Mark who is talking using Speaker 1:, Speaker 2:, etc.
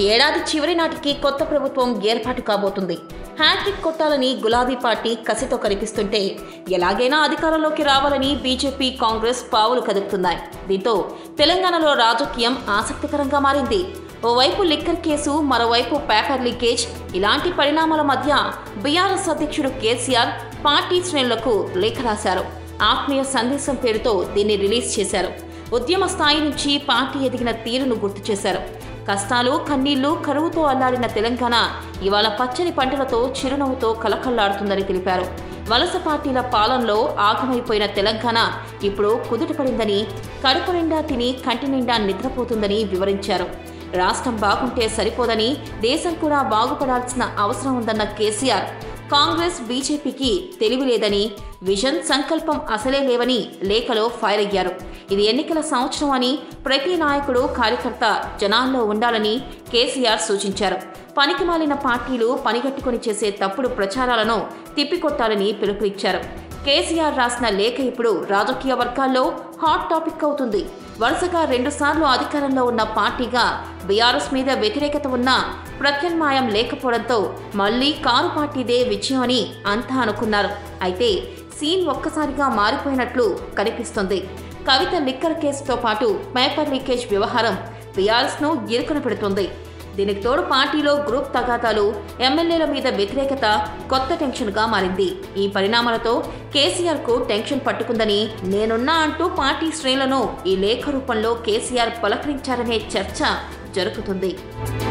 Speaker 1: ఈ ఏడాది చివరి నాటికి కొత్త ప్రభుత్వం ఏర్పాటు కాబోతుంది హ్యాట్రిక్ కొట్టాలని గులాబీ పార్టీ కసితో కనిపిస్తుంటే ఎలాగైనా అధికారంలోకి రావాలని బీజేపీ కాంగ్రెస్ పావులు కదుపుతున్నాయి దీంతో తెలంగాణలో రాజకీయం ఆసక్తికరంగా మారింది ఓవైపు లిక్కర్ కేసు మరోవైపు పేపర్ లీకేజ్ ఇలాంటి పరిణామాల మధ్య బీఆర్ఎస్ అధ్యక్షుడు కేసీఆర్ పార్టీ శ్రేణులకు లేఖ రాశారు ఆత్మీయ సందేశం పేరుతో దీన్ని రిలీజ్ చేశారు ఉద్యమ స్థాయి నుంచి పార్టీ ఎదిగిన తీరును గుర్తు చేశారు కష్టాలు కన్నీళ్లు కరువుతో అల్లాడిన తెలంగాణ ఇవాళ పచ్చని పంటలతో చిరునవ్వుతో కలకల్లాడుతుందని తెలిపారు వలస పార్టీల పాలనలో ఆగమైపోయిన తెలంగాణ ఇప్పుడు కుదుటపడిందని కడుపు నిండా తిని కంటి నిండా నిద్రపోతుందని వివరించారు రాష్ట్రం బాగుంటే సరిపోదని దేశం కూడా బాగుపడాల్సిన అవసరం ఉందన్న కేసీఆర్ కాంగ్రెస్ బీజేపీకి తెలివి లేదని విజన్ సంకల్పం అసలే లేవని లేఖలో ఫైర్ అయ్యారు ఇది ఎన్నికల సంవత్సరం అని ప్రతి నాయకుడు కార్యకర్త జనాల్లో ఉండాలని కేసీఆర్ సూచించారు పనికిమాలిన పార్టీలు పనిగట్టుకుని చేసే తప్పుడు ప్రచారాలను తిప్పికొట్టాలని పిలుపునిచ్చారు కేసీఆర్ రాసిన లేఖ ఇప్పుడు రాజకీయ వర్గాల్లో హాట్ టాపిక్ అవుతుంది వరుసగా రెండుసార్లు అధికారంలో ఉన్న పార్టీగా బీఆర్ఎస్ మీద వ్యతిరేకత ఉన్న ప్రత్యామ్నాయం లేకపోవడంతో మళ్లీ కారు పార్టీదే విజయం అని అంతా అనుకున్నారు అయితే సీన్ ఒక్కసారిగా మారిపోయినట్లు కనిపిస్తుంది కవిత లిక్కర్ కేసుతో పాటు పేపర్ లీకేజ్ వ్యవహారం బీఆర్ఎస్ను ఇరుకున పెడుతుంది దీనికి తోడు పార్టీలో గ్రూప్ తగాదాలు ఎమ్మెల్యేల మీద వ్యతిరేకత కొత్త టెన్షన్గా మారింది ఈ పరిణామాలతో కేసీఆర్ కు టెన్షన్ పట్టుకుందని నేనున్నా అంటూ పార్టీ శ్రేణులను ఈ లేఖ రూపంలో కేసీఆర్ పలకరించారనే చర్చ జరుగుతుంది